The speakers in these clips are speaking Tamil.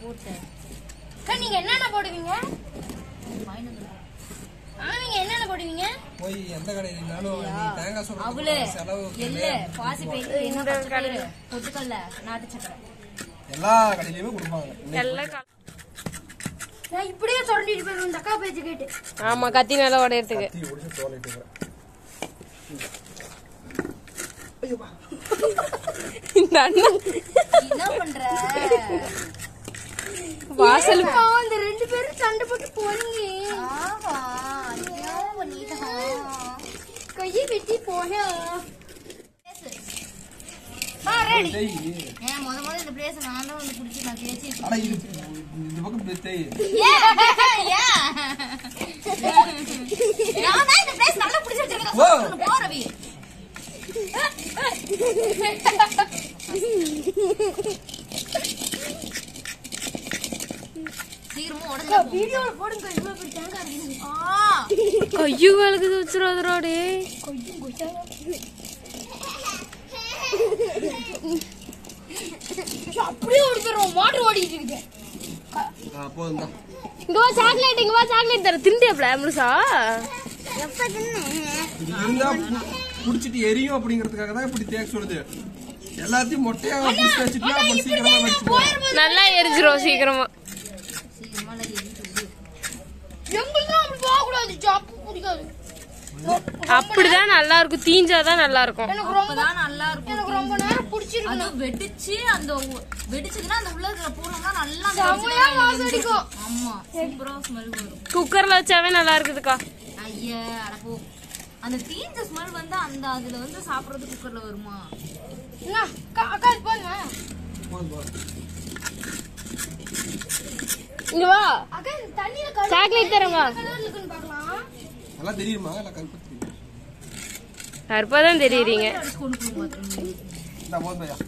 போட்டு அக்கா, நீங்க என்னென்ன போடுவீங்க வாங்கிட்டு வந்துருக்கோம். ஆ, நீங்க என்னென்ன போடுவீங்க போய் எந்த கடையிலனாலும் நீ தேங்காய் அவளு சொல்றது செலவு எள்ளு பாசி பயிறு என்ன பச்சை பயிறு பொட்டுக்கல்ல நாட்டு சக்கரை எல்லா கடையிலயுமே கொடுப்பாங்க எல்லாம் கல- நான் இப்படியே சொல்லிட்டு போயிருவேன் இந்த அக்கா பேச்சு கேட்டு ஆமா கத்தி மேல உடையறதுக்கு தீ ஒடிச்சு தோலிட்டு இருக்கிறேன் இந்த அண்ணன் என்ன பண்ற வாசல் ஏம்மா, அந்த ரெண்டு பேரும் சண்டை போட்டு போனீங்க ஆஹா ஐயோ பண்ணிட்டான் கையை வெட்டி போனா தேய் ஏன் முத முத இந்த பிளேஸ் நான் தான் வந்து பிடிச்சி நான் தேய்ச்சி அட இது இந்த பக்கம் இப்படி தேய் ஏன் நான் தான் இந்த பிளேஸ் நல்லா பிடிச்சி வச்சிருக்கேன் ஓ. சொல்லு, போ ரவி சீக்கிரமா உடனே வீடியோல போடுங்க இவ்வளவு பேர் தேங்காய் இருக்குது ஆ கையு வேலைக்கு வச்சிருவாதரோடே அப்படியே ஒரு பேர் மாட்டு ஓடிட்டு இருக்குது ஆ போதும் தான் இங்க வா சாக்லேட் இங்க வா சாக்லேட் தர திண்டியாப்ல முழுசா இது இருந்தா பு- புடிச்சிட்டு எரியும் அப்படிங்கறதுக்காக தான் இப்படி தேய்க்க சொல்லுது எல்லாத்தையும் மொட்டையா புடிச்சு வச்சுட்டு அப்புறம் சீக்கிரமா வச்சுட்டு நல்லா எரிஞ்சிரும் சீக்கிரமா சீக்கிரமா இல்லை எரிஞ்சுது. எங்களுக்கும் அப்படி போக கூடாது ஜாப்பு பிடிக்காது அப்படிதான் நல்லா இருக்கும் தீஞ்சாதான் நல்லா இருக்கும் எனக்கு ரொம்ப அப்பதான் நல்லா இருக்கும் எனக்கு ரொம்ப நேரம் பிடிச்சிருக்கு அது வெடிச்சு அந்த உ- வெடிச்சதுன்னா அந்த உள்ள இருக்கிற பூனம்லாம் நல்லா அந்த செமையா வெடிச்சதுல வாசம் அடிக்கும். ஆமா சூப்பரா ஸ்மெல் வரும் குக்கர்ல வச்சாவே நல்லா இருக்குதுக்கா ஐயா அடப்போ அந்த தீஞ்ச ஸ்மெல் வந்து அந்த அதுல வந்து சாப்பிடுறது குக்கர்ல வருமா என்ன அக்கா அக்கா இது பாருங்க போதும் போதும் இங்க வா அக்கா இந்த தண்ணியில கழுவு சாக்லேட் தரமா கலர்ல இருக்குன்னு பார்க்கலாம் நல்லா தெரியுமா இல்லை கருப்பு தெரியும் கருப்பாதான் தெரியுறீங்க அடிச்சு கொண்டு போக மாட்டேன் இந்த போதும் பையா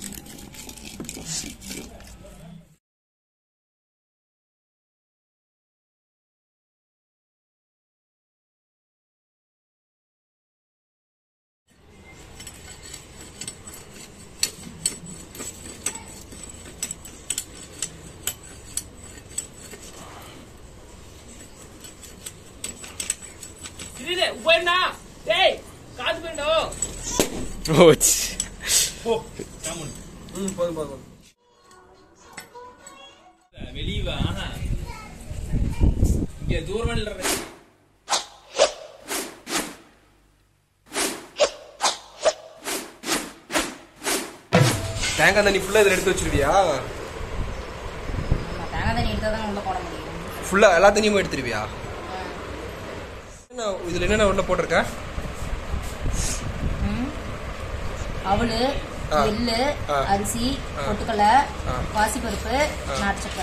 ம் போதும் போதும் போதும் வெளியே வா ஆஹா. இங்க தூரம் இல்ல தேங்காய் தண்ணி ஃபுல்லா இதில் எடுத்து வச்சிருவியா தேங்காய் தண்ணி எடுத்தா தான் உள்ள போட முடியும் ஃபுல்லா எல்லா தண்ணியுமே எடுத்துருவியா என்ன இதுல என்னென்ன உள்ள போட்டிருக்க ம். அவலு ஆ. எள்ளு ஆ. அரிசி ஆ. பொட்டுக்கடலை ஆ. பாசிப்பருப்பு நாட்டு சக்கரை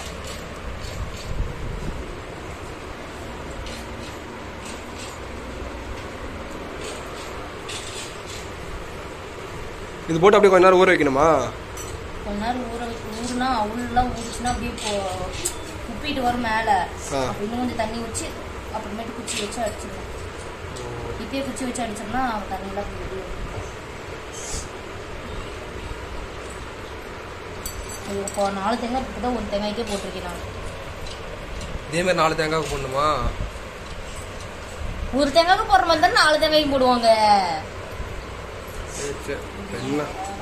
இது போட்டு அப்படியே கொஞ்ச நேரம் ஊற வைக்கணுமா கொஞ்ச நேரம் ஊற வச்சு ஊறுனா அவளுலாம் ஊறிச்சுன்னா அப்படியே இப்போ உப்பிட்டு வரும் மேல ஆ. அப்ப இன்னும் கொஞ்சம் தண்ணி வச்சு அப்புறமேட்டு குச்சி வச்சு அடிச்சிடணும் இப்பயே குச்சி வச்சு அடிச்சோம்னா தண்ணியெல்லாம் போய் வெளியே வரும். இது இப்போ நாலு தேங்காய் இப்போ தான் ஒரு தேங்காய்க்கே போட்டிருக்கேன் நான் இதே மாதிரி நாலு தேங்காய் போடணுமா ஒரு தேங்காய்க்கு போடுற மாதிரி தான் நாலு தேங்காய்க்கு போடுவாங்க சரி, சரி. என்ன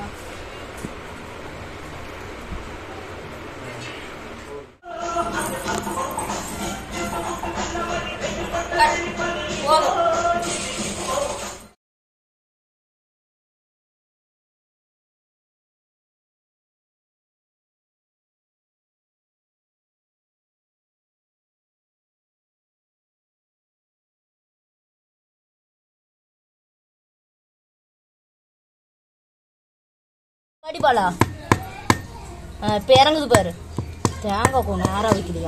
போதும் படிப்பாளா இப்போ இறங்குது பாரு தேங்காய் கொஞ்சம் நேரம் வைக்கலையா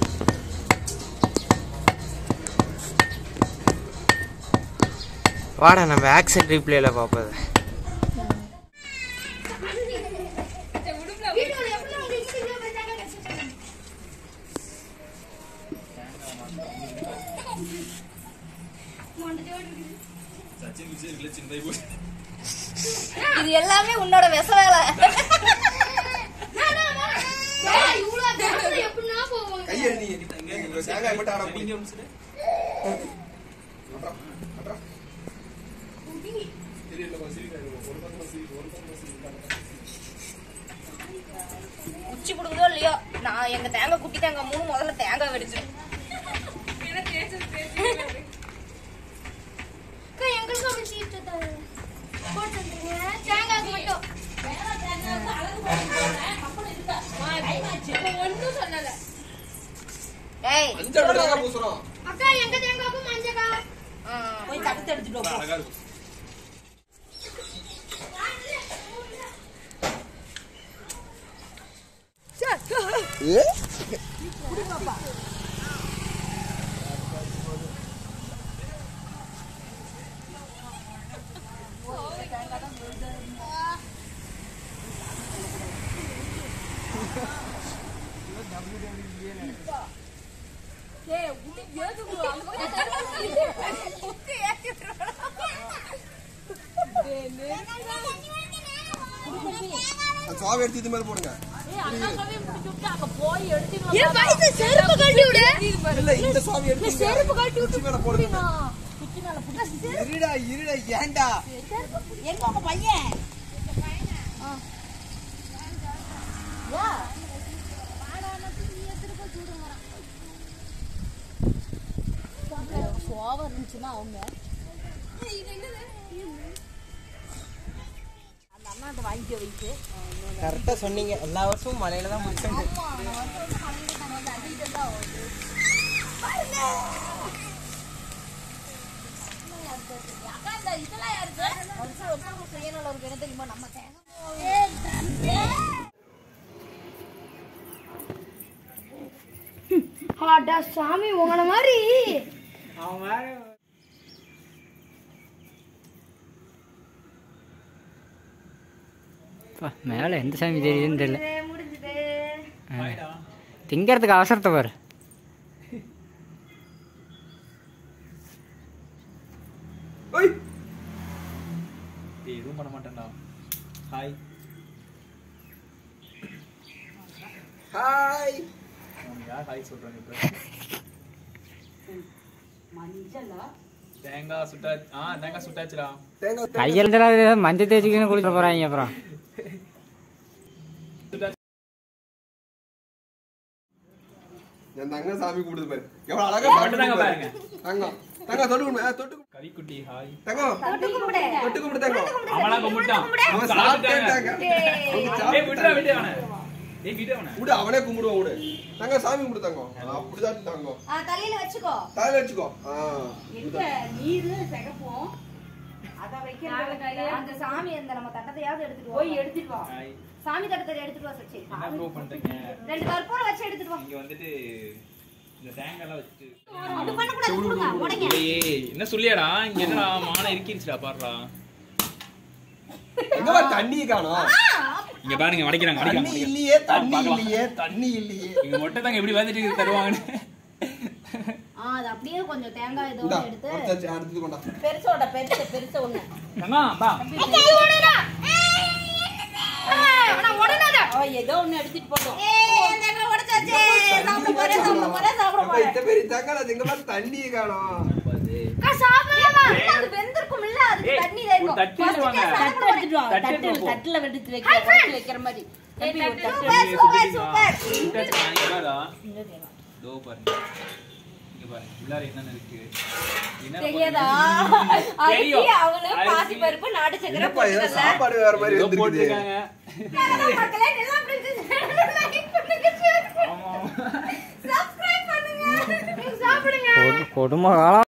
வாடா நம்ம ஆக்சன் ரீப்ளேல பார்ப்பது வீடியோல எப்படி உங்களுக்கு இவ்வளவு பெரிய தேங்காய் கிடைச்சிருக்கு? இது எல்லாமே உன்னோட விச வேலை ஏய், இவ்வளவு தேங்காய் எப்படி கை எழுதிங்க இங்க தேங்காய் மட்டும் ஆட இங்க முடியும் ஒரு நிமிஷம் தெரியல கொஞ்சம் சிரிக்காதீங்க. ஒரு பக்கம் சிரிக்கு, ஒரு பக்கம் சிரிக்காதீங்க. குச்சி கொடுக்குதோ இல்லையோ நான் எங்க தேங்காய் குட்டி தேங்காய் மூணு முதல்ல தேங்காய் வெடிச்சிடும் அக்கா எங்களுக்கும் அப்படி சீட்டு தரு போட்டுருங்க தேங்காய்க்கு மட்டும் ஒன்றும் சொல்லல ஏய் மஞ்சள் மட்டும் தாங்க பூசுறோம். அக்கா எங்க தேங்காய்க்கும் மஞ்சக்கா போய் தடுத்து எடுத்துட்டு வா, போ. அழகா இருக்கும் அந்த சுவாவை எடுத்து இது மேல போடுங்க செருப்பு கட்டி விடு இல்ல இந்த சுவாவி எடுத்து செருப்பு கட்டி குச்சி மேல போடுங்க இருடா இருடா ஏன்டா எங்க உங்க பையன் சோவா இருந்துச்சுன்னா அவங்க அந்த அண்ணாட்ட வாங்கிக்க வைத்து கரெக்டா சொன்னீங்க எல்லா வருஷமும் மலையில தான் முடிச்சேன் அக்கா இந்த இதெல்லாம் யாருக்கு வருஷம் வருஷம் சுயநலம் என்ன தெரியுமா நம்ம தேங்காய் ஆடா சாமி உங்கள மாதிரி அவன் வேற மேலே எந்த சாமி தெரியுதுன்னு தெரியல முடிஞ்சது பாய்டா திங்கிறதுக்கு அவசரத்தை பாரு ஓய் டேய் எதுவும் பண்ண மாட்டேன்டா ஹாய் ஹாய் உனக்கு யார் ஹாய் சொல்றாங்க இப்ப தேங்காய் சுட்டா ஆ தேங்காய் சுட்டாச்சுடா தேங்காய் கையில் தான் மஞ்சள் தேய்ச்சிக்கின்னு குளிக்க போகிறாங்க அப்புறம் என் தங்க சாமி கூப்பிடுது பாரு எவ்வளவு அழகா மட்டும் தாங்க பாருங்க தங்கம் தங்கம் தொட்டு கும்பிடு ஆ, தொட்டு கும்பிடு. கவிக்குட்டி ஹாய் தங்கம் தொட்டு கும்பிடு தங்கம் அவனா கும்பிட்டான் அவன் சாப்பிட்டாங்க சாப்பிட்டேன்டாங்க அவங்க ஏய் விடுடா சாப்பிட்டாங்க. விடு அவனை ஏய் விடு அவனை விடு அவனே கும்பிடுவான் விடு தங்க சாமி கும்பிடு தங்கம் அப்படிதான் தங்கம் தலையில வச்சுக்கோ தலையில வச்சுக்கோ ஆ, எங்க நீரு சிகப்போம் அத வைக்க அந்த சாமி அந்த நம்ம தட்டத்தையாவது எடுத்துட்டு போய் எடுத்துட்டு வா ஹாய் சாமி தட்டத்தை எடுத்துட்டு வா சச்சி என்ன ப்ரோ பண்றீங்க ரெண்டு கற்பூரம் வச்சு எடுத்துட்டு வா இங்க வந்துட்டு இந்த தேங்காய்லாம் வச்சுட்டு அது பண்ண கூடாது கொடுங்க உடைங்க ஏய் என்ன சொல்லியாடா இங்க என்னடா மானை இருக்கிருச்சுடா பாருடா எங்க பாரு தண்ணி காணோம் இங்க பாருங்க வடைக்கிறாங்க தண்ணி வடைக்கிறாங்க இல்லையே தண்ணி பார்க்கலாம். இல்லையே தண்ணி இல்லையே இங்க மொட்டை தாங்க எப்படி வந்துட்டு தருவாங்கன்னு ஆ அது அப்படியே கொஞ்சம் தேங்காய் இதோட இந்தா, எடுத்து அடுத்தாச்சு, அடுத்தது கொண்டா பெருசோட பெருசு பெருசு ஒண்ணு தங்கா பா அவ ஏதோ ஒண்ணு எடுத்துட்டு போட்டோம் தேங்காய் உடைச்சாச்சு சாப்பிட போறேன் சாப்பிட போறேன் சாப்பிட அப்பா, இத்த பேர் தேங்காய் அது எங்க பாரு தண்ணி காணோம் அது வெந்திருக்கும் இல்ல அது ஏய், தண்ணி தான் ஒரு இருக்கும் தட்டு எடுத்து வாங்க. தட்டு எடுத்துட்டு வாங்க தட்டு தட்டு எடுத்து போ. தட்டுல எடுத்து வைக்க தட்டு வைக்கிற மாதிரி தம்பி, ஒரு தட்டு ஏய், சூப்பர் சுட்டுட்டீங்களா? சூப்பர் சுட்டாச்சுடா, இங்க பாருடா. இதோ பாருங்க இங்க பாருங்க உள்ளார என்னென்ன இருக்கு என்னென்ன தெரியாதா போட்டிருக்கு? அரிசி தெரியும். அவளு அரிசி. பாசி பருப்பு நாட்டு சக்கரை என்னப்பா ஏதோ போட்டுக்கல சாப்பாடு வேற மாதிரி ஏதோ வந்துருக்குது போட்டிருக்காங்க. மக்களே எல்லாம் அப்படி லைக் பண்ணுங்க share பண்ணுங்க ஆமா. subscribe பண்ணுங்க சாப்பிடுங்க கொடுமை காலம்